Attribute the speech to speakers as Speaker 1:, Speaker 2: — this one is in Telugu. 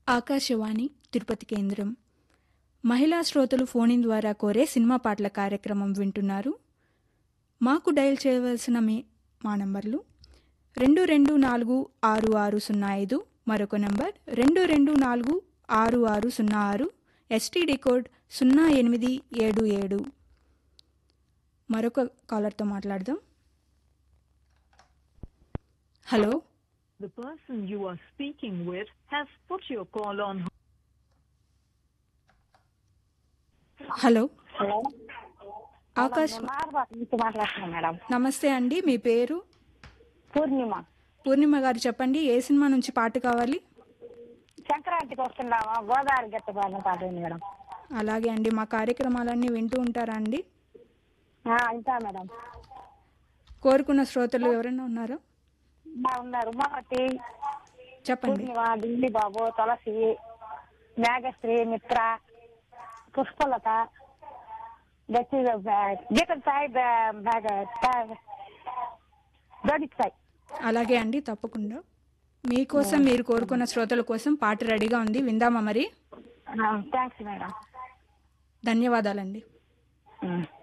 Speaker 1: ఆకాశవాణి తిరుపతి కేంద్రం మహిళా శ్రోతలు ఫోన్ ద్వారా కోరే సినిమా పాటల కార్యక్రమం వింటున్నారు మాకు డయల్ చేయవలసిన మీ మా నంబర్లు రెండు రెండు నాలుగు ఆరు ఆరు సున్నా ఐదు మరొక నంబర్ రెండు రెండు నాలుగు ఆరు ఆరు సున్నా ఆరు ఎస్టీడీ కోడ్ సున్నా ఎనిమిది ఏడు ఏడు మరొక కాలర్తో మాట్లాడదాం hello
Speaker 2: The person you are speaking with has put your call on hold.
Speaker 1: Hello
Speaker 3: hello
Speaker 1: Akash
Speaker 3: మార్బాక్ నుంచి మాట్లాడుతున్నాను మేడం
Speaker 1: నమస్తే అండి మీ పేరు
Speaker 3: పూర్ణిమ
Speaker 1: పూర్ణిమ గారు చెప్పండి ఏ సినిమా నుంచి పాట కావాలి
Speaker 3: సంక్రాంతికి వస్తున్నావా గోదావరి గట్ట పాడిన పాట ఉంది మేడం
Speaker 1: అలాగే అండి మా కార్యక్రమాలన్నీ వింటూ ఉంటారా అండి
Speaker 3: ఆ, ఇంతా మేడం
Speaker 1: కోరుకున్న శ్రోతలు ఎవరైనా ఉన్నారా
Speaker 3: బాగున్నారు ఉమావతి
Speaker 1: చెప్పండి
Speaker 3: పూర్ణిమ ఢిల్లీ బాబు తులసి మేఘశ్రీ మిత్ర పుష్పలత గచ్చి గీతం సాయి దోడిక్ సాయి
Speaker 1: అలాగే అండి తప్పకుండా మీకోసం మీరు కోరుకున్న శ్రోతల కోసం పాట రెడీగా ఉంది విందామా మరి
Speaker 3: థ్యాంక్స్ మేడం
Speaker 1: ధన్యవాదాలండి
Speaker 3: ఉమ్.